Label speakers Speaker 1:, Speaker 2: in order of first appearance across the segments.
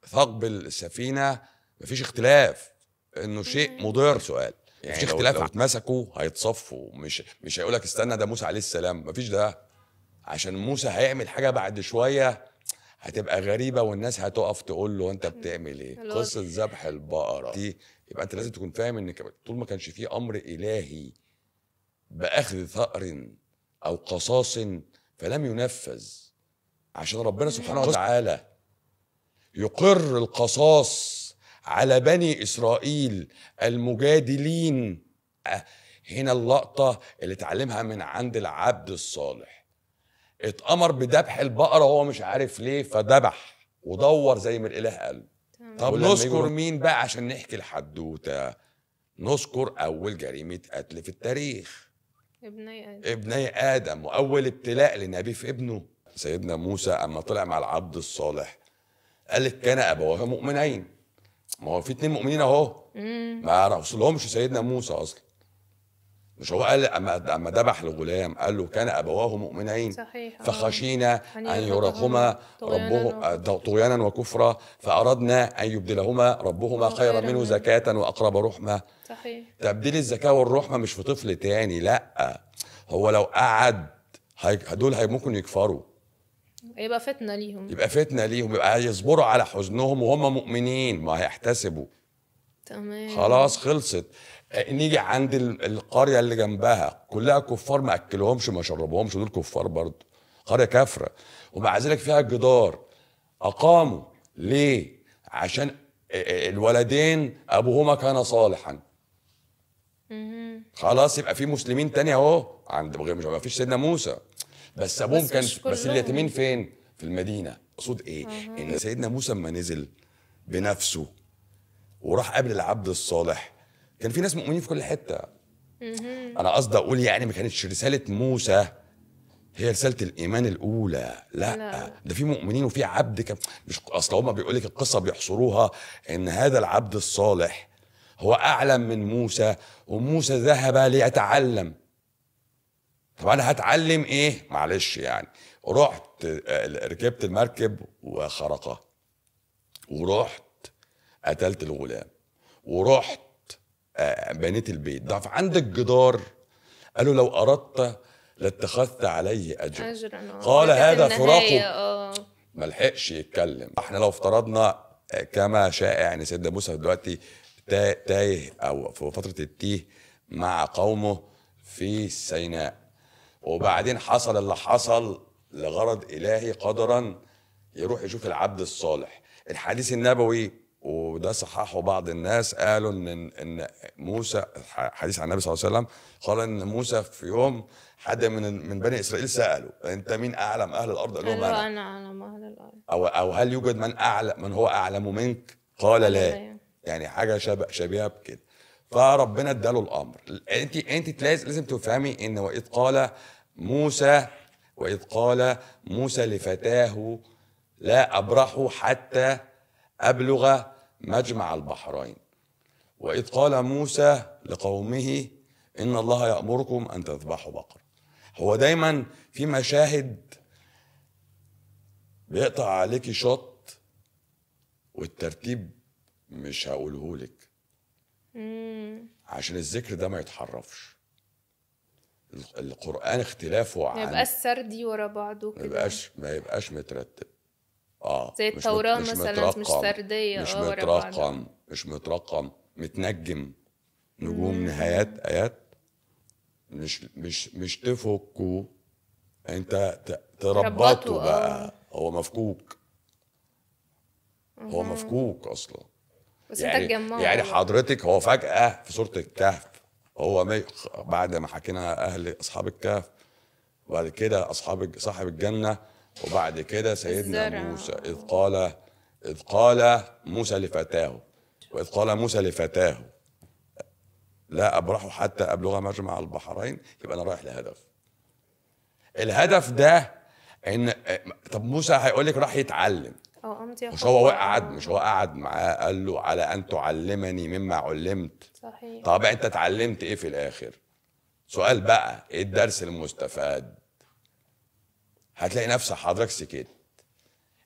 Speaker 1: ثقب السفينه مفيش اختلاف انه شيء مضر سؤال يعني مفيش اختلاف لو اتمسكوا هيتصفوا مش مش هيقول لك استنى ده موسى عليه السلام مفيش ده عشان موسى هيعمل حاجه بعد شويه هتبقى غريبه والناس هتقف تقول له انت بتعمل ايه قصه ذبح البقره دي يبقى انت لازم تكون فاهم ان طول ما كانش فيه امر الهي باخذ ثأر او قصاص فلم ينفذ عشان ربنا سبحانه وتعالى يقر القصاص على بني اسرائيل المجادلين هنا اللقطه اللي اتعلمها من عند العبد الصالح اتامر بذبح البقره وهو مش عارف ليه فذبح ودور زي ما الاله قال طب نذكر مين بقى عشان نحكي الحدوته نذكر اول جريمه قتل في التاريخ
Speaker 2: ابني ادم
Speaker 1: ابني ادم واول ابتلاء لنبي في ابنه سيدنا موسى اما طلع مع العبد الصالح قال لك كان ابواه مؤمنين ما هو في اتنين مؤمنين اهو ما رسولهمش سيدنا موسى اصلا مش هو قال اما اما ذبح الغلام قال له كان ابواه مؤمنين
Speaker 2: صحيح
Speaker 1: فخشينا ان يرهقهما ربه طغيانا وكفرا فاردنا ان يبدلهما ربهما خيرا منه زكاه واقرب رحمه
Speaker 2: صحيح
Speaker 1: تبديل الزكاه والرحمه مش في طفل تاني لا هو لو قعد دول هي ممكن يكفروا
Speaker 2: يبقى فتنه ليهم
Speaker 1: يبقى فتنه ليهم يبقى يصبروا على حزنهم وهم مؤمنين ما هيحتسبوا
Speaker 2: تمام
Speaker 1: خلاص خلصت نيجي عند القريه اللي جنبها كلها كفار ما اكلهمش ما شربهمش دول كفار برضه قريه كافره ومع ذلك فيها جدار اقاموا ليه عشان الولدين ابوهما كان صالحا خلاص يبقى في مسلمين تاني اهو عند مش ما فيش سيدنا موسى بس ابوهم كان بس اليتيمين فين في المدينه اقصد ايه أه. ان سيدنا موسى لما نزل بنفسه وراح قابل العبد الصالح كان في ناس مؤمنين في كل حته انا قصدي اقول يعني ما كانتش رساله موسى هي رساله الايمان الاولى لا, لا. ده في مؤمنين وفي عبد كان مش اصل هما بيقول لك القصه بيحصروها ان هذا العبد الصالح هو اعلم من موسى وموسى ذهب ليتعلم طب انا هتعلم ايه معلش يعني رحت ركبت المركب وخرقه ورحت قتلت الغلام ورحت بنيت البيت ضعف عندك جدار قالوا لو اردت لاتخذت عليه اجر
Speaker 2: اجرا
Speaker 1: قال هذا فراق ما لحقش يتكلم احنا لو افترضنا كما شائع يعني سيدنا موسى دلوقتي تايه او في فتره التيه مع قومه في سيناء وبعدين حصل اللي حصل لغرض الهي قدرا يروح يشوف العبد الصالح الحديث النبوي وده صححه بعض الناس قالوا ان ان موسى حديث عن النبي صلى الله عليه وسلم قال ان موسى في يوم حد من من بني اسرائيل ساله انت مين اعلم اهل الارض؟ قال لهم
Speaker 2: انا انا اعلم اهل الارض
Speaker 1: او او هل يوجد من اعلم من هو اعلم منك؟ قال لا يعني حاجه شبه شبيهه بكده فربنا اداله الامر انت انت لازم تفهمي ان واذ قال موسى واذ قال موسى لفتاه لا ابرح حتى ابلغ مجمع البحرين واذ قال موسى لقومه ان الله يامركم ان تذبحوا بقر هو دايما في مشاهد بيقطع عليكي شط والترتيب مش هقوله لك عشان الذكر ده ما يتحرفش القران اختلافه عن
Speaker 2: ما يبقاش سردي ورا بعضه
Speaker 1: كده ما يبقاش ما يبقاش مترتب اه
Speaker 2: زي التوراه
Speaker 1: مش
Speaker 2: مثلا مش سرديه
Speaker 1: مش
Speaker 2: اه
Speaker 1: مترقم مش مترقم متنجم نجوم نهايات ايات مش مش مش تفكوا انت تربطه بقى هو مفكوك هو مفكوك اصلا
Speaker 2: بس
Speaker 1: يعني
Speaker 2: انت تجمعه
Speaker 1: يعني حضرتك هو فجاه في سوره الكهف هو مي بعد ما حكينا اهل اصحاب الكهف وبعد كده اصحاب صاحب الجنه وبعد كده سيدنا
Speaker 2: الزرع.
Speaker 1: موسى اذ قال اذ قال موسى لفتاه واذ قال موسى لفتاه لا ابرح حتى ابلغ مجمع البحرين يبقى انا رايح لهدف الهدف ده ان طب موسى هيقول لك راح يتعلم
Speaker 2: اه امتى
Speaker 1: مش هو قعد مش هو قعد معاه قال له على ان تعلمني مما علمت
Speaker 2: صحيح
Speaker 1: طب انت اتعلمت ايه في الاخر سؤال بقى ايه الدرس المستفاد هتلاقي نفسك حضرتك سكت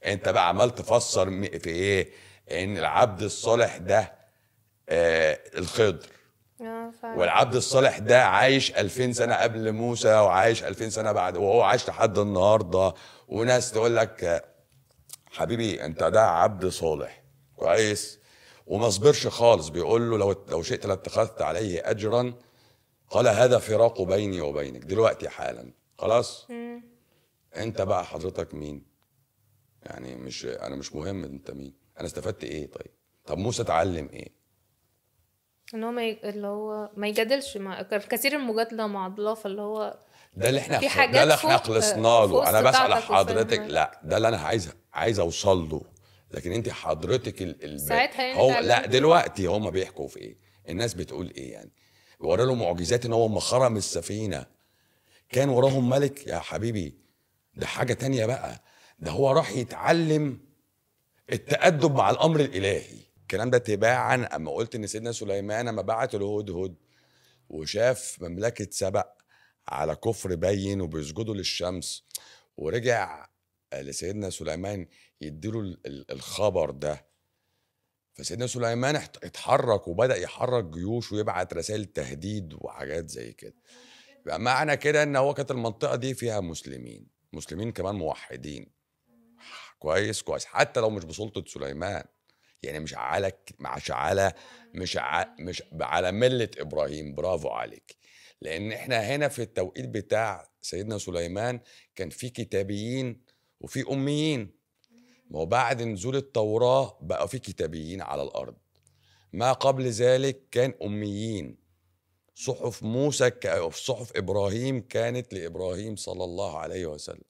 Speaker 1: انت بقى عمال تفسر م- في ايه ان العبد الصالح ده آه الخضر
Speaker 2: اه فعلا
Speaker 1: والعبد الصالح ده عايش 2000 سنه قبل موسى وعايش 2000 سنه بعد وهو عايش لحد النهارده وناس تقول لك آه، حبيبي انت ده عبد صالح كويس وما صبرش خالص بيقول له لو لو شئت لاتخذت عليه اجرا قال هذا فراق بيني وبينك دلوقتي حالا خلاص
Speaker 2: مم.
Speaker 1: انت بقى حضرتك مين يعني مش انا مش مهم انت مين انا استفدت ايه طيب طب موسى اتعلم ايه
Speaker 2: ان هو ما ي... اللي هو ما يجادلش مع كثير المجادله مع الله فاللي هو
Speaker 1: ده اللي احنا
Speaker 2: في
Speaker 1: خ-
Speaker 2: حاجات
Speaker 1: ده اللي احنا
Speaker 2: فوق-
Speaker 1: خلصنا
Speaker 2: فوق
Speaker 1: له انا بسال
Speaker 2: استطاعتك
Speaker 1: حضرتك
Speaker 2: وفهمك.
Speaker 1: لا ده اللي انا عايز عايز اوصل له لكن انت حضرتك ال... ال...
Speaker 2: ساعتها يعني
Speaker 1: هو
Speaker 2: اتعلمت.
Speaker 1: لا دلوقتي هم بيحكوا في ايه الناس بتقول ايه يعني ورا له معجزات ان هو لما خرم السفينه كان وراهم ملك يا حبيبي ده حاجه تانية بقى ده هو راح يتعلم التأدب مع الأمر الإلهي الكلام ده تباعا أما قلت إن سيدنا سليمان لما بعت الهدهد وشاف مملكة سبأ على كفر بين وبيسجدوا للشمس ورجع لسيدنا سليمان يديله ال- ال- الخبر ده فسيدنا سليمان احت- اتحرك وبدأ يحرك جيوش ويبعت رسائل تهديد وحاجات زي كده يبقى معنى كده ان هو كانت المنطقة دي فيها مسلمين مسلمين كمان موحدين كويس كويس حتى لو مش بسلطة سليمان يعني مش على مش على مش ع... مش على ملة إبراهيم برافو عليك لأن احنا هنا في التوقيت بتاع سيدنا سليمان كان في كتابيين وفي أميين ما هو بعد نزول التوراة بقى في كتابيين على الأرض ما قبل ذلك كان أميين صحف موسى ك- صحف إبراهيم كانت لإبراهيم صلى الله عليه وسلم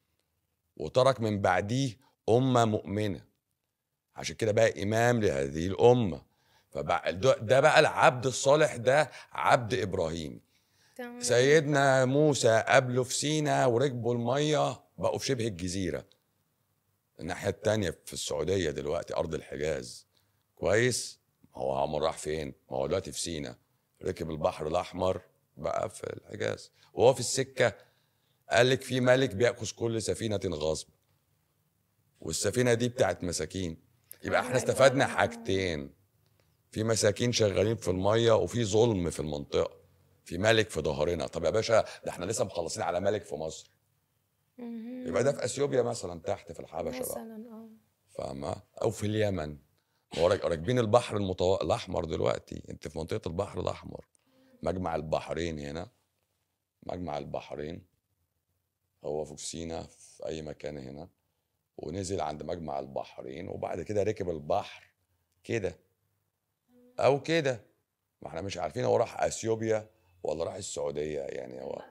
Speaker 1: وترك من بعديه أمة مؤمنة عشان كده بقى إمام لهذه الأمة فبقى ده ده بقى العبد الصالح ده عبد إبراهيم
Speaker 2: تمام.
Speaker 1: سيدنا موسى قابله في سينا وركبوا المية بقوا في شبه الجزيرة الناحية التانية في السعودية دلوقتي أرض الحجاز كويس هو عمر راح فين؟ ما هو دلوقتي في سينا ركب البحر الأحمر بقى في الحجاز وهو في السكة قال لك في ملك بيأخذ كل سفينة غصب والسفينة دي بتاعت مساكين يبقى احنا استفدنا حاجتين في مساكين شغالين في المية وفي ظلم في المنطقة في ملك في ظهرنا طب يا باشا ده احنا لسه مخلصين على ملك في مصر
Speaker 2: مهم.
Speaker 1: يبقى ده في اثيوبيا مثلا تحت في الحبشه بقى
Speaker 2: مثلا اه
Speaker 1: فاهمه او في اليمن ما هو راك- راكبين البحر المتو... الاحمر دلوقتي انت في منطقه البحر الاحمر مجمع البحرين هنا مجمع البحرين هو في سينا في اي مكان هنا ونزل عند مجمع البحرين وبعد كده ركب البحر كده او كده ما احنا مش عارفين هو راح اثيوبيا ولا راح السعوديه يعني هو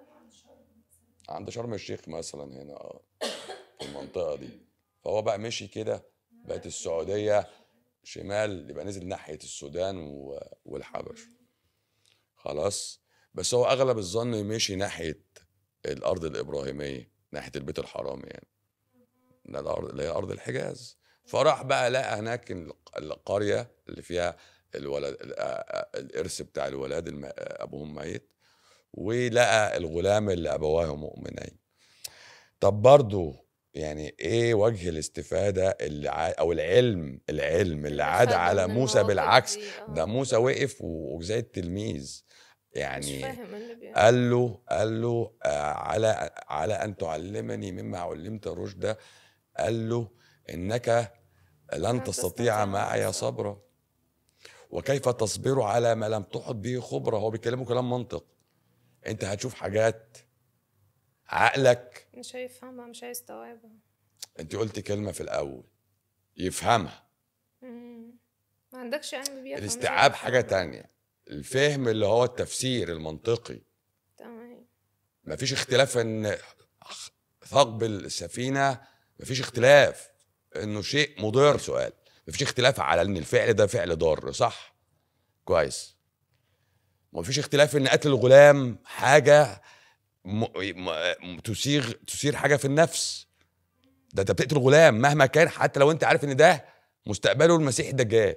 Speaker 1: عند شرم الشيخ مثلا هنا اه في المنطقه دي فهو بقى مشي كده بقت السعوديه شمال يبقى نزل ناحيه السودان و- والحبش خلاص بس هو اغلب الظن مشي ناحيه الارض الابراهيميه ناحيه البيت الحرام يعني ده الارض اللي هي ارض الحجاز فراح بقى لقى هناك الق- القريه اللي فيها الولد ال- آ- آ- الارث بتاع الولاد الم- ابوهم ميت ولقى الغلام اللي ابواه مؤمنين طب برضو يعني ايه وجه الاستفاده اللي ع... او العلم العلم اللي
Speaker 2: اللي
Speaker 1: عاد
Speaker 2: خده
Speaker 1: على
Speaker 2: من
Speaker 1: موسى
Speaker 2: المواقف
Speaker 1: بالعكس
Speaker 2: دي، آه.
Speaker 1: ده موسى وقف و- وزي التلميذ
Speaker 2: مش
Speaker 1: يعني
Speaker 2: فاهم إيه اللي بيعمل
Speaker 1: قال له قال له آه، على على ان تعلمني مما علمت رشدا قال له انك لن
Speaker 2: لن
Speaker 1: تستطيع
Speaker 2: تستطيع
Speaker 1: معي
Speaker 2: معي
Speaker 1: صبرا وكيف تصبر على ما لم تحط به خبره هو بيكلمه كلام منطق انت هتشوف حاجات عقلك
Speaker 2: مش هيفهمها مش هيستوعبها
Speaker 1: انت قلت كلمه في الاول يفهمها
Speaker 2: مم. ما عندكش علم بيها فمش
Speaker 1: الاستيعاب حاجه
Speaker 2: هيفهمها.
Speaker 1: تانية الفهم اللي هو التفسير المنطقي
Speaker 2: تمام
Speaker 1: مفيش اختلاف ان ثقب السفينه مفيش اختلاف انه شيء مضر سؤال مفيش اختلاف على ان الفعل ده فعل ضار صح كويس مفيش اختلاف ان قتل الغلام حاجه م... م... تثير تثير حاجه في النفس ده انت بتقتل غلام مهما كان حتى لو انت عارف ان ده مستقبله المسيح الدجال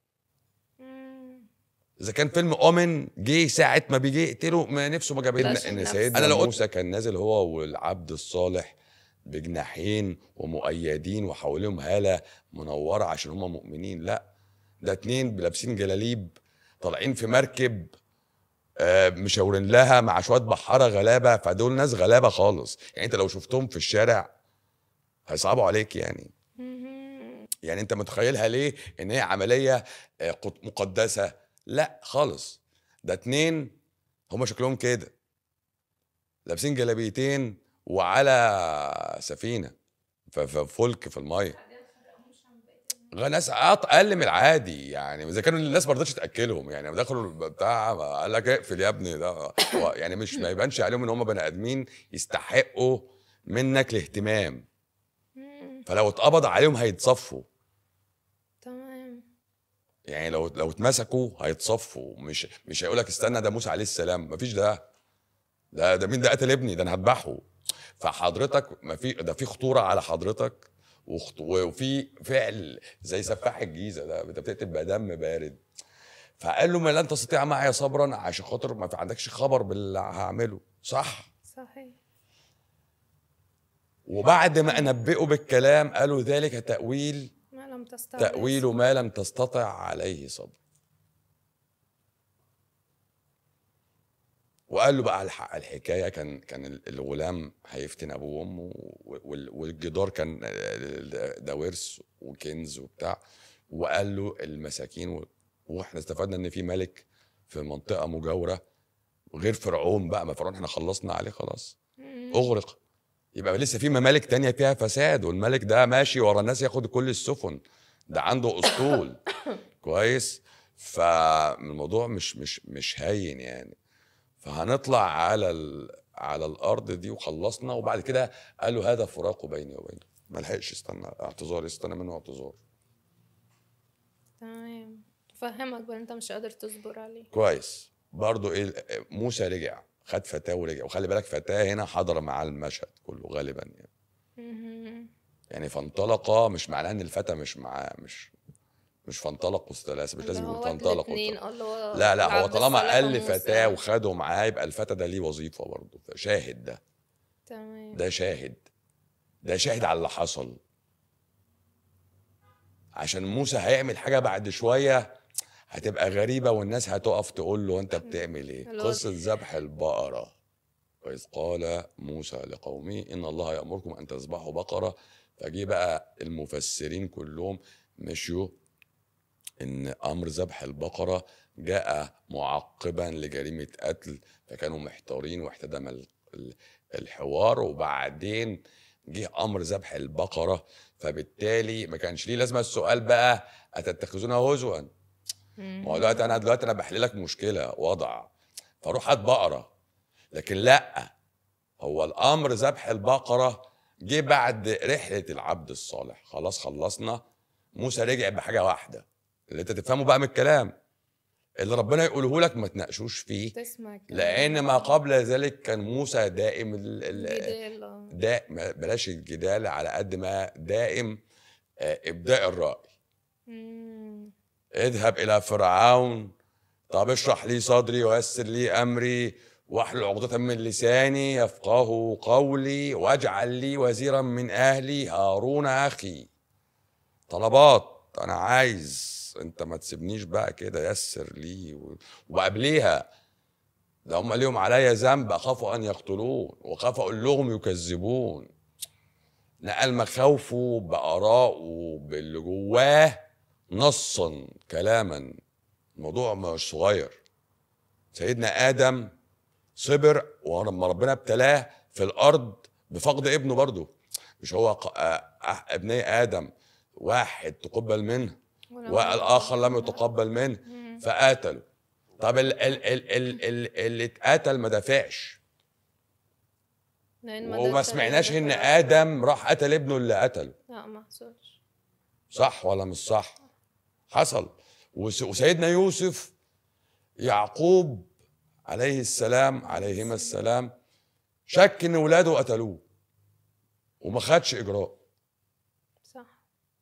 Speaker 2: مم.
Speaker 1: اذا كان فيلم اومن جه ساعه ما بيجي يقتله ما نفسه ما جاب
Speaker 2: لا
Speaker 1: ان
Speaker 2: شيء
Speaker 1: ان
Speaker 2: نفس.
Speaker 1: سيدنا انا لو موسى كان نازل هو والعبد الصالح بجناحين ومؤيدين وحواليهم هاله منوره عشان هم مؤمنين لا ده اتنين لابسين جلاليب طالعين في مركب آه، مشاورين لها مع شويه بحاره غلابه فدول ناس غلابه خالص يعني انت لو شفتهم في الشارع هيصعبوا عليك يعني
Speaker 2: مهم.
Speaker 1: يعني انت متخيلها ليه ان هي عمليه آه، قد- مقدسه لا خالص ده اتنين هما شكلهم كده لابسين جلابيتين وعلى سفينه ف- ف- فلك في الميه غ- ناس أط- اقل من العادي يعني اذا كانوا الناس ما رضتش تاكلهم يعني دخلوا بتاع قال لك اقفل يا ابني ده و- يعني مش ما يبانش عليهم ان هم بني ادمين يستحقوا منك الاهتمام
Speaker 2: مم.
Speaker 1: فلو اتقبض عليهم هيتصفوا
Speaker 2: تمام
Speaker 1: يعني لو لو اتمسكوا هيتصفوا مش مش هيقول لك استنى ده موسى عليه السلام مفيش ده ده ده مين ده قتل ابني ده انا هذبحه فحضرتك ما في ده في خطوره على حضرتك وخط- وفي فعل زي سفاح الجيزه ده انت بتقتل بدم بارد فقال له ما لن تستطيع معي صبرا عشان خاطر ما في عندكش خبر باللي هعمله صح
Speaker 2: صحيح
Speaker 1: وبعد ما انبئه بالكلام قالوا ذلك تاويل
Speaker 2: ما لم تستطع
Speaker 1: تأويل ما لم تستطع عليه صبر وقال له بقى الح- الحكايه كان كان ال- الغلام هيفتن ابوه وامه وال- والجدار كان آه، ده ورث وكنز وبتاع وقال له المساكين و- واحنا استفدنا ان في ملك في منطقه مجاوره غير فرعون بقى ما فرعون احنا خلصنا عليه خلاص
Speaker 2: مم.
Speaker 1: اغرق يبقى لسه في ممالك تانية فيها فساد والملك ده ماشي ورا الناس ياخد كل السفن ده عنده اسطول كويس فالموضوع مش مش مش هين يعني فهنطلع على ال... على الارض دي وخلصنا وبعد كده قالوا هذا فراق بيني وبينه ما لحقش استنى اعتذار استنى منه اعتذار
Speaker 2: تمام فهمك بقى انت مش قادر تصبر عليه
Speaker 1: كويس برضو ايه موسى رجع خد فتاه ورجع وخلي بالك فتاه هنا حضر مع المشهد كله غالبا يعني
Speaker 2: مهم.
Speaker 1: يعني فانطلقا مش معناه ان الفتى مش معاه مش مش فانطلقوا الثلاثه مش لازم
Speaker 2: اللي
Speaker 1: يقول
Speaker 2: هو
Speaker 1: فانطلقوا
Speaker 2: الاتنين،
Speaker 1: الثلاثة.
Speaker 2: اه اللي هو
Speaker 1: لا لا هو
Speaker 2: عبد
Speaker 1: طالما
Speaker 2: الصالح
Speaker 1: قال
Speaker 2: وموسى.
Speaker 1: فتاه وخده معاه يبقى الفتى ده ليه وظيفه برضه شاهد ده
Speaker 2: تمام
Speaker 1: ده شاهد ده شاهد على اللي حصل عشان موسى هيعمل حاجه بعد شويه هتبقى غريبه والناس هتقف تقول له انت بتعمل ايه
Speaker 2: اللي هو-
Speaker 1: قصه ذبح البقره وإذ قال موسى لقومه إن الله يأمركم أن تذبحوا بقرة فجي بقى المفسرين كلهم مشوا إن أمر ذبح البقرة جاء معقبا لجريمة قتل فكانوا محتارين واحتدم ال- ال- الحوار وبعدين جه أمر ذبح البقرة فبالتالي ما كانش ليه لازمة السؤال بقى أتتخذونها هزوا ما هو دلوقتي انا دلوقتي انا بحل لك مشكله وضع فاروح هات بقره لكن لا هو الامر ذبح البقره جه بعد رحله العبد الصالح خلاص خلصنا موسى رجع بحاجه واحده اللي انت تفهمه بقى من الكلام اللي ربنا يقوله لك ما تناقشوش فيه
Speaker 2: تسمع كلام.
Speaker 1: لان ما قبل ذلك كان موسى دائم ال- ال-
Speaker 2: جدال اه.
Speaker 1: دا ما- بلاش الجدال على قد ما دائم آه، ابداء الراي
Speaker 2: مم.
Speaker 1: اذهب الى فرعون طب اشرح لي صدري ويسر لي امري واحلل عقدة من لساني يفقه قولي واجعل لي وزيرا من اهلي هارون اخي طلبات انا عايز انت ما تسيبنيش بقى كده يسر لي و- وقبليها ده هم ليهم عليا ذنب اخاف ان يقتلون واخاف اقول لهم يكذبون نقل مخاوفه بارائه باللي جواه نصا كلاما الموضوع مش صغير سيدنا ادم صبر ولما ربنا ابتلاه في الارض بفقد ابنه برضه مش هو ق- آه، آه، ابني ادم واحد تقبل منه
Speaker 2: ولم
Speaker 1: والاخر لم يتقبل منه
Speaker 2: مم.
Speaker 1: فقتله طب ال ال ال ال ال اللي اتقتل ما دافعش
Speaker 2: لأن ما
Speaker 1: وما
Speaker 2: ده
Speaker 1: سمعناش ان
Speaker 2: دافع.
Speaker 1: ادم راح قتل ابنه اللي قتله
Speaker 2: لا ما حصلش
Speaker 1: صح ولا مش صح حصل وس- وسيدنا يوسف يعقوب عليه السلام عليهما السلام شك ان ولاده قتلوه وما خدش اجراء
Speaker 2: صح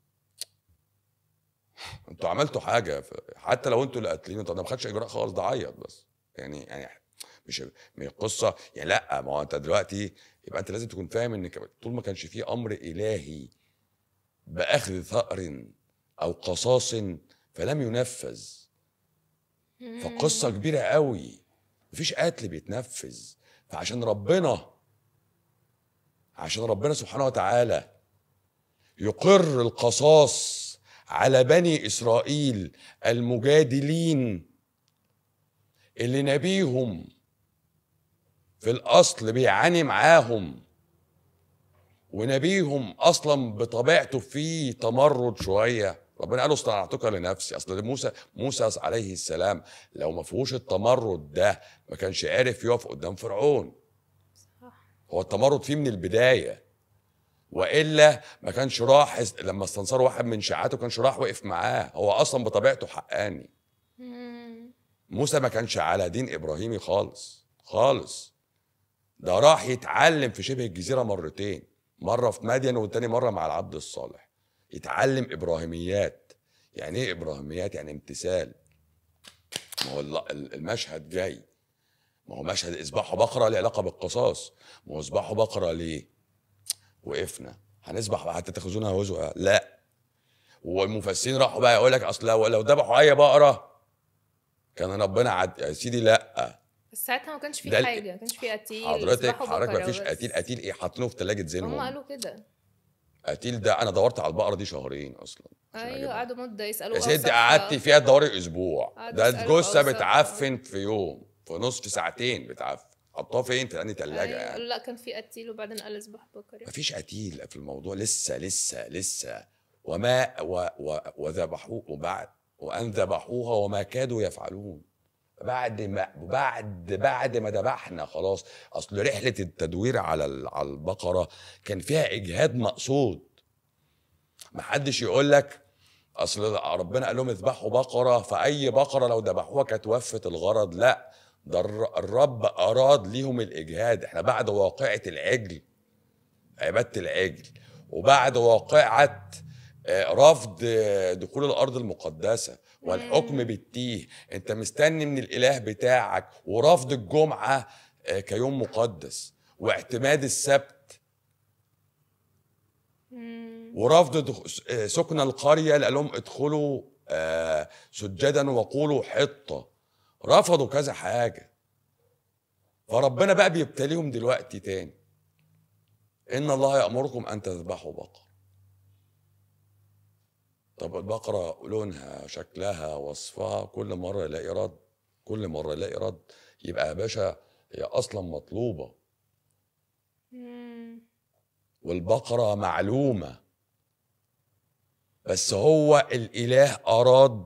Speaker 1: انتوا عملتوا حاجه ف- حتى لو انتوا اللي قاتلينه طب ده ما خدش اجراء خالص ده عيط بس يعني يعني مش من القصه يعني لا ما هو انت دلوقتي يبقى انت لازم تكون فاهم ان ك- طول ما كانش فيه امر الهي باخذ ثأر او قصاص فلم ينفذ فقصه كبيره قوي مفيش قتل بيتنفذ فعشان ربنا عشان ربنا سبحانه وتعالى يقر القصاص على بني اسرائيل المجادلين اللي نبيهم في الاصل بيعاني معاهم ونبيهم اصلا بطبيعته فيه تمرد شويه ربنا قال له اصطنعتك لنفسي اصل موسى موسى عليه السلام لو ما فيهوش التمرد ده ما كانش عارف يقف قدام فرعون هو التمرد فيه من البدايه والا ما كانش راح لما استنصر واحد من شيعاته كانش راح وقف معاه هو اصلا بطبيعته حقاني
Speaker 2: مم.
Speaker 1: موسى ما كانش على دين ابراهيمي خالص خالص ده راح يتعلم في شبه الجزيره مرتين مره في مدين والتاني مره مع العبد الصالح يتعلم ابراهيميات يعني ايه ابراهيميات يعني امتثال ما هو الل- المشهد جاي ما هو مشهد اذبحوا بقره له علاقه بالقصاص ما هو اذبحوا بقره ليه وقفنا هنذبح هتتخذونها هزوا لا والمفسرين راحوا بقى يقول لك اصل لو لو ذبحوا اي بقره كان ربنا عد يا سيدي لا
Speaker 2: بس ساعتها ما كانش في
Speaker 1: ده ال-
Speaker 2: حاجه ما كانش في قتيل
Speaker 1: حضرتك
Speaker 2: ذبحوا
Speaker 1: حضرتك
Speaker 2: بقرة
Speaker 1: ما فيش
Speaker 2: بس.
Speaker 1: قتيل قتيل ايه حاطينه في ثلاجه
Speaker 2: هم
Speaker 1: زينهم
Speaker 2: قالوا كده
Speaker 1: قتيل ده انا دورت على البقره دي شهرين اصلا عشان
Speaker 2: ايوه
Speaker 1: أجيبها.
Speaker 2: قعدوا مده يسالوا
Speaker 1: يا ستي قعدت فيها تدوري اسبوع
Speaker 2: قعدوا
Speaker 1: ده
Speaker 2: يسألوا
Speaker 1: جثه
Speaker 2: أوصافها.
Speaker 1: بتعفن في يوم في نصف ساعتين بتعفن حطوها فين في انهي ثلاجه
Speaker 2: أيوة.
Speaker 1: يعني
Speaker 2: قالوا لا كان في قتيل وبعدين قال اذبح بقرة
Speaker 1: مفيش قتيل في الموضوع لسه لسه لسه وما و و وذبحوه وبعد وان ذبحوها وما كادوا يفعلون بعد ما بعد بعد ما ذبحنا خلاص اصل رحله التدوير على ال- على البقره كان فيها اجهاد مقصود محدش يقول لك اصل ربنا قال لهم اذبحوا بقره فاي بقره لو ذبحوها كانت وفت الغرض لا ده الر- الرب اراد ليهم الاجهاد احنا بعد واقعه العجل عباده العجل وبعد واقعه آه، رفض آه، دخول الارض المقدسه والحكم بالتيه انت مستني من الاله بتاعك ورفض الجمعه آه، كيوم مقدس واعتماد السبت
Speaker 2: مم.
Speaker 1: ورفض دخ- آه، سكن القريه اللي قال لهم ادخلوا آه، سجدا وقولوا حطه رفضوا كذا حاجه فربنا بقى بيبتليهم دلوقتي تاني ان الله يامركم ان تذبحوا بقره طب البقره لونها شكلها وصفها كل مره يلاقي رد كل مره يلاقي رد يبقى يا باشا هي اصلا مطلوبه
Speaker 2: مم.
Speaker 1: والبقرة معلومة بس هو الإله أراد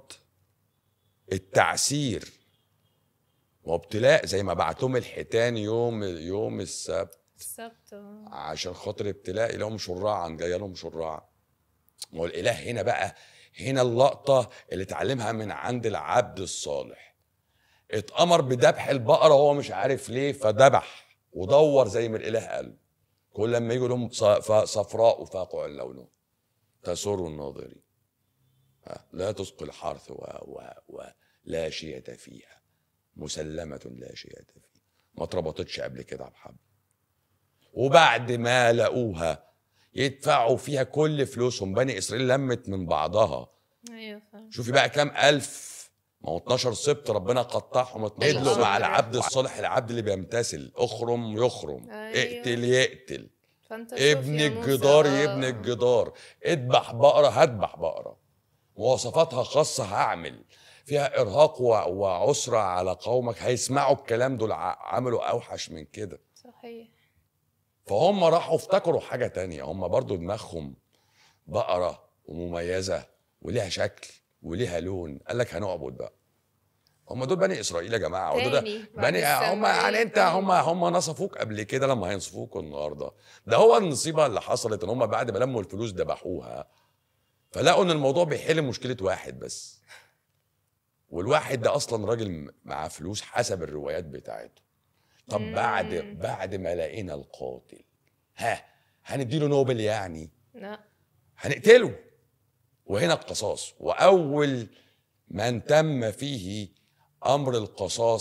Speaker 1: التعسير وابتلاء زي ما بعتهم الحيتان يوم يوم السبت
Speaker 2: السبت آه.
Speaker 1: عشان خاطر ابتلاء لهم شراعا جايه لهم شراعا ما هو الاله هنا بقى هنا اللقطه اللي اتعلمها من عند العبد الصالح اتامر بذبح البقره وهو مش عارف ليه فذبح ودور زي ما الاله قال كل لما يجوا لهم ص- ف- صفراء فاقع اللون تسر الناظرين ها، لا تسقي الحرث و... و... ولا شية فيها مسلمة لا شية فيها ما اتربطتش قبل كده بحبل وبعد ما لقوها يدفعوا فيها كل فلوسهم بني اسرائيل لمت من بعضها
Speaker 2: ايوه فاهم
Speaker 1: شوفي بقى كام الف ما هو 12 سبت ربنا قطعهم اتنقلوا
Speaker 2: أيوة.
Speaker 1: مع العبد الصالح العبد اللي بيمتثل اخرم يخرم
Speaker 2: أيوة.
Speaker 1: اقتل يقتل
Speaker 2: فانت شوف
Speaker 1: ابن
Speaker 2: يا موسى،
Speaker 1: الجدار
Speaker 2: آه.
Speaker 1: يبني الجدار اذبح بقرة هذبح بقرة مواصفاتها خاصة هعمل فيها إرهاق و- وعسرة على قومك هيسمعوا الكلام دول ع- عملوا أوحش من كده
Speaker 2: صحيح
Speaker 1: فهم راحوا افتكروا حاجة تانية هم برضو دماغهم بقرة ومميزة وليها شكل وليها لون قال لك هنعبد بقى هم دول بني اسرائيل يا جماعه ودول
Speaker 2: تاني بعد
Speaker 1: بني هم
Speaker 2: السبعين.
Speaker 1: يعني انت هم هم نصفوك قبل كده لما هينصفوك النهارده ده هو النصيبه اللي حصلت ان هم بعد ما لموا الفلوس ذبحوها فلقوا ان الموضوع بيحل مشكله واحد بس والواحد ده اصلا راجل معاه فلوس حسب الروايات بتاعته طب بعد
Speaker 2: مم.
Speaker 1: بعد ما لقينا القاتل ها هنديله نوبل يعني
Speaker 2: لا
Speaker 1: هنقتله وهنا القصاص واول من تم فيه امر القصاص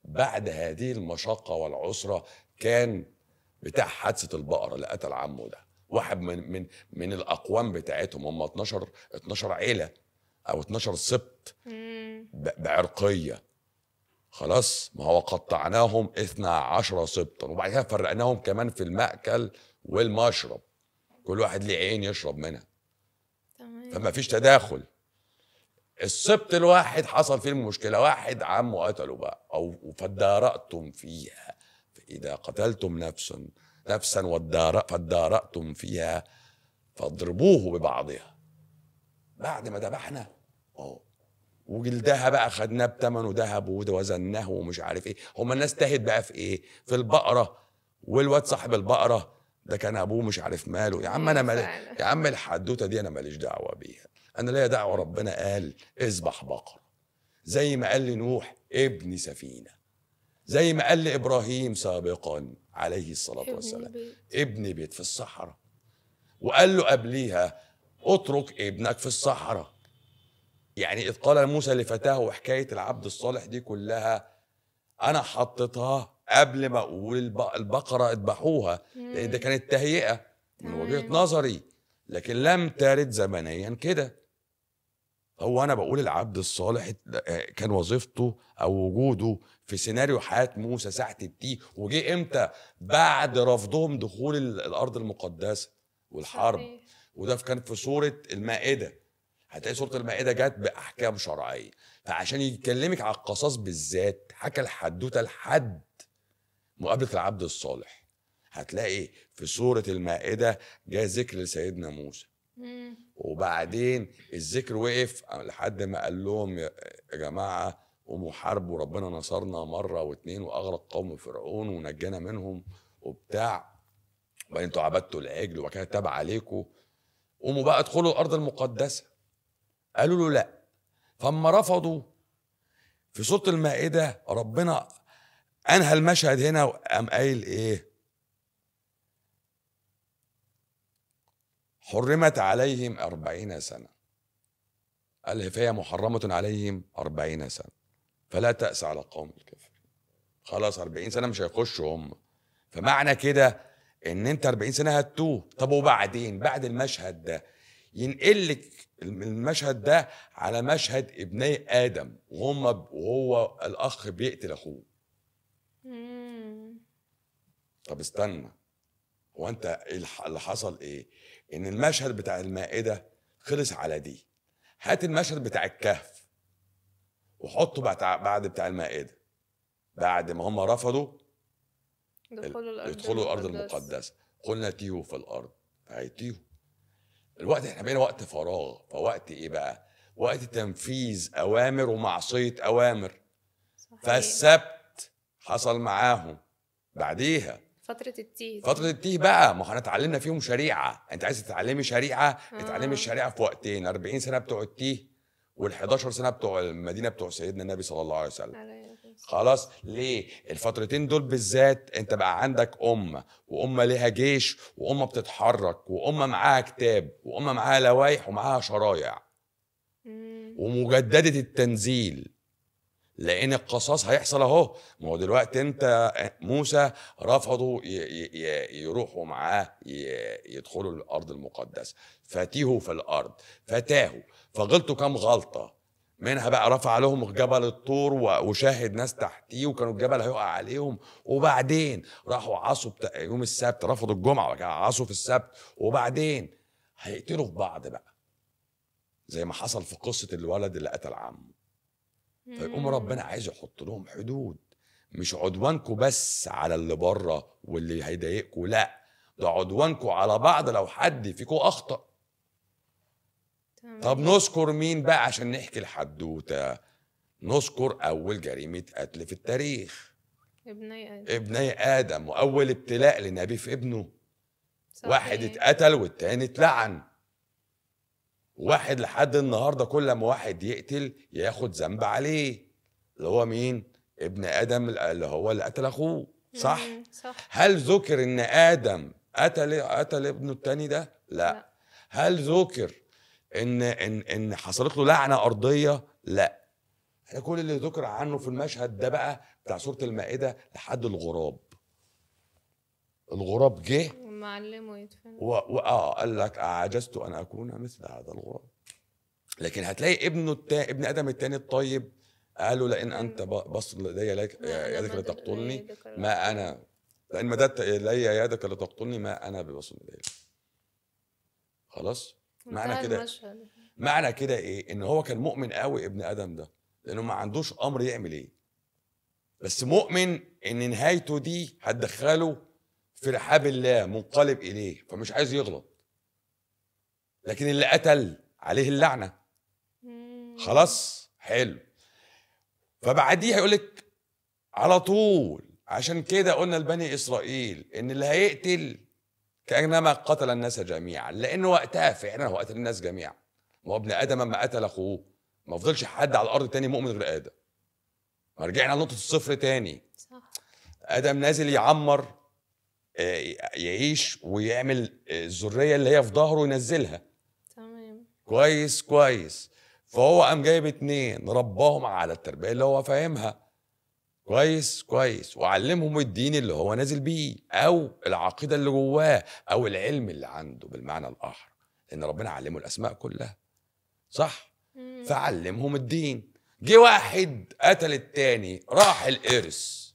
Speaker 1: بعد هذه المشقه والعسره كان بتاع حادثه البقره اللي قتل عمه ده واحد من من من الاقوام بتاعتهم هم 12 12 عيله او 12 سبط
Speaker 2: مم.
Speaker 1: ب- بعرقيه خلاص ما هو قطعناهم اثنا عشر سبطا وبعد كده فرقناهم كمان في المأكل والمشرب كل واحد ليه عين يشرب منها
Speaker 2: تمام
Speaker 1: فما فيش تداخل السبط الواحد حصل فيه المشكلة واحد عمه قتله بقى أو فادارأتم فيها فإذا قتلتم نفسا نفسا وادار- فادارأتم فيها فاضربوه ببعضها بعد ما ذبحنا اه وجلدها بقى خدناه بتمنه ذهب ووزناه ومش عارف ايه هم الناس تهت بقى في ايه في البقره والواد صاحب البقره ده كان ابوه مش عارف ماله يا عم انا مالي
Speaker 2: فعلا.
Speaker 1: يا عم الحدوته دي انا ماليش دعوه بيها انا ليا دعوه ربنا قال اذبح بقره زي ما قال لنوح ابني سفينه زي ما قال لابراهيم سابقا عليه الصلاه
Speaker 2: ابن
Speaker 1: والسلام
Speaker 2: البيت.
Speaker 1: ابني بيت في الصحراء وقال له قبليها اترك ابنك في الصحراء يعني اذ قال موسى لفتاه وحكايه العبد الصالح دي كلها انا حطيتها قبل ما اقول الب- البقره اذبحوها لان ده كانت تهيئه من وجهه
Speaker 2: تمام.
Speaker 1: نظري لكن لم ترد زمنيا كده هو انا بقول العبد الصالح كان وظيفته او وجوده في سيناريو حياه موسى ساعه التيه وجه امتى بعد رفضهم دخول ال- الارض المقدسه والحرب
Speaker 2: صحيح.
Speaker 1: وده كان في سوره المائده هتلاقي سوره المائده جت باحكام شرعيه فعشان يكلمك على القصاص بالذات حكى الحدوته لحد مقابله العبد الصالح هتلاقي في سوره المائده جاء ذكر لسيدنا موسى
Speaker 2: مم.
Speaker 1: وبعدين الذكر وقف لحد ما قال لهم يا يا جماعه قوموا حاربوا ربنا نصرنا مره واتنين واغرق قوم فرعون ونجانا منهم وبتاع وبعدين انتوا عبدتوا العجل وبعد كده تاب عليكم قوموا بقى ادخلوا الارض المقدسه قالوا له لا فاما رفضوا في سوره المائده ربنا انهى المشهد هنا وقام قايل ايه حرمت عليهم أربعين سنة قال فهي محرمة عليهم أربعين سنة فلا تأس على قوم الكافرين خلاص أربعين سنة مش هيخشوا هم فمعنى كده إن أنت أربعين سنة هتوه طب وبعدين بعد المشهد ده ينقلك المشهد ده على مشهد ابني آدم وهم وهو الأخ بيقتل أخوه
Speaker 2: مم.
Speaker 1: طب استنى هو انت إيه الح- اللي حصل ايه ان المشهد بتاع المائده خلص على دي هات المشهد بتاع الكهف وحطه بعد بعد بتاع المائده بعد ما هم رفضوا
Speaker 2: دخلوا الارض
Speaker 1: يدخلوا الارض المقدسه قلنا تيهوا في الارض فهيتيهوا الوقت احنا بقينا وقت فراغ فوقت ايه بقى وقت تنفيذ اوامر ومعصيه اوامر
Speaker 2: صحيح.
Speaker 1: فالسبت حصل معاهم بعديها
Speaker 2: فترة التيه
Speaker 1: فترة التيه بقى ما احنا اتعلمنا فيهم شريعة انت عايز تتعلمي شريعة
Speaker 2: آه.
Speaker 1: اتعلمي الشريعة في وقتين 40 سنة بتوع التيه وال11 سنة بتوع المدينة بتوع سيدنا النبي صلى الله عليه وسلم
Speaker 2: عليه الصلاة
Speaker 1: خلاص ليه الفترتين دول بالذات انت بقى عندك أمة وأمة ليها جيش وأمة بتتحرك وأمة معاها كتاب وأمة معاها لوايح ومعاها شرايع
Speaker 2: مم.
Speaker 1: ومجددة التنزيل لان القصاص هيحصل اهو ما هو دلوقتي انت موسى رفضوا ي- ي- ي- يروحوا معاه ي- يدخلوا الارض المقدسه فتيهوا في الارض فتاهوا فغلطوا كام غلطه منها بقى رفع لهم جبل الطور و- وشاهد ناس تحتيه وكانوا الجبل هيقع عليهم وبعدين راحوا عصوا بتا... يوم السبت رفضوا الجمعه وبعد كده عصوا في السبت وبعدين هيقتلوا في بعض بقى زي ما حصل في قصه الولد اللي قتل عمه فيقوم
Speaker 2: مم.
Speaker 1: ربنا عايز يحط لهم حدود مش عدوانكم بس على اللي بره واللي هيضايقكم لا ده عدوانكم على بعض لو حد فيكم اخطا
Speaker 2: تمام.
Speaker 1: طب نذكر مين بقى عشان نحكي الحدوته نذكر اول جريمه قتل في التاريخ
Speaker 2: ابني آدم.
Speaker 1: ابني ادم واول ابتلاء لنبي في ابنه
Speaker 2: صحيح.
Speaker 1: واحد اتقتل والتاني اتلعن واحد لحد النهارده كل ما واحد يقتل ياخد ذنب عليه اللي هو مين ابن ادم اللي هو اللي قتل اخوه صح
Speaker 2: مم. صح
Speaker 1: هل ذكر ان ادم قتل قتل ابنه التاني ده لا,
Speaker 2: لا.
Speaker 1: لا. هل ذكر ان ان ان حصلت له لعنه ارضيه لا احنا كل اللي ذكر عنه في المشهد ده بقى بتاع سوره المائده لحد الغراب الغراب جه
Speaker 2: معلمه يدفن
Speaker 1: و... و... اه قال لك اعجزت ان اكون مثل هذا الغراب لكن هتلاقي ابنه التا... ابن ادم التاني الطيب قال له لئن انت ب- بص لدي لك
Speaker 2: لا،
Speaker 1: يدك
Speaker 2: أنا
Speaker 1: لتقتلني
Speaker 2: يدك لا
Speaker 1: ما انا لان مددت الي يدك لتقتلني ما انا ببص لدي خلاص معنى
Speaker 2: انتهى
Speaker 1: كده
Speaker 2: المشهد.
Speaker 1: معنى كده ايه ان هو كان مؤمن قوي ابن ادم ده لانه ما عندوش امر يعمل ايه بس مؤمن ان نهايته دي هتدخله في رحاب الله منقلب اليه فمش عايز يغلط لكن اللي قتل عليه اللعنه
Speaker 2: مم.
Speaker 1: خلاص حلو فبعديها يقول لك على طول عشان كده قلنا لبني اسرائيل ان اللي هيقتل كانما قتل الناس جميعا لانه وقتها فعلا هو قتل الناس جميعا ما هو ابن ادم لما قتل اخوه ما فضلش حد على الارض تاني مؤمن غير ادم ما رجعنا لنقطه الصفر تاني
Speaker 2: صح
Speaker 1: ادم نازل يعمر آه، يعيش ويعمل آه، الذريه اللي هي في ظهره ينزلها
Speaker 2: تمام
Speaker 1: كويس كويس فهو قام جايب اتنين رباهم على التربيه اللي هو فاهمها كويس كويس وعلمهم الدين اللي هو نازل بيه او العقيده اللي جواه او العلم اللي عنده بالمعنى الاخر لان ربنا علمه الاسماء كلها صح
Speaker 2: مم.
Speaker 1: فعلمهم الدين جه واحد قتل التاني راح الارث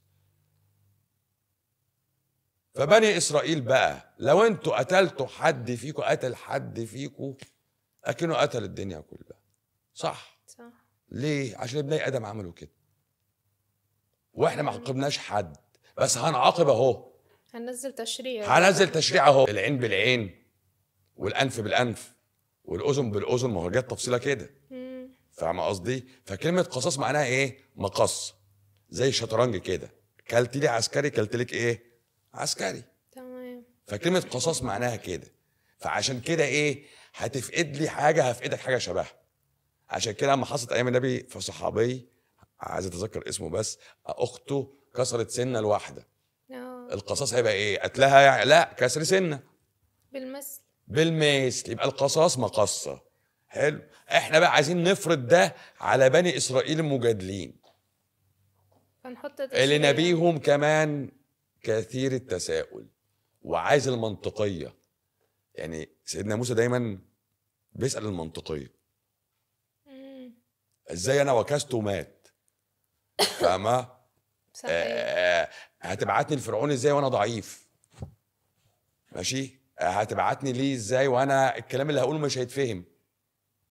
Speaker 1: فبني اسرائيل بقى لو انتوا قتلتوا حد فيكم قتل حد فيكم اكنه قتل الدنيا كلها صح
Speaker 2: صح
Speaker 1: ليه عشان ابني ادم عملوا كده واحنا ما عاقبناش حد بس هنعاقب اهو
Speaker 2: هننزل تشريع
Speaker 1: هنزل تشريع اهو العين بالعين والانف بالانف والاذن بالاذن ما هو جت تفصيله كده
Speaker 2: مم.
Speaker 1: فاهمه قصدي فكلمه قصاص معناها ايه مقص زي الشطرنج كده كلت لي عسكري كلت لك ايه عسكري
Speaker 2: تمام
Speaker 1: فكلمه قصاص معناها كده فعشان كده ايه هتفقد لي حاجه هفقدك حاجه شبهها عشان كده لما حصلت ايام النبي في صحابي عايز اتذكر اسمه بس اخته كسرت سنه الواحده
Speaker 2: اه
Speaker 1: القصاص هيبقى ايه قتلها يعني لا كسر سنه
Speaker 2: بالمثل
Speaker 1: بالمثل يبقى القصاص مقصه حلو احنا بقى عايزين نفرض ده على بني اسرائيل المجادلين
Speaker 2: هنحط تشريع
Speaker 1: اللي نبيهم كمان كثير التساؤل وعايز المنطقيه يعني سيدنا موسى دايما بيسال المنطقيه
Speaker 2: مم.
Speaker 1: ازاي انا وكست ومات فاهمه
Speaker 2: صحيح
Speaker 1: آه هتبعتني لفرعون ازاي وانا ضعيف ماشي آه هتبعتني ليه ازاي وانا الكلام اللي هقوله مش هيتفهم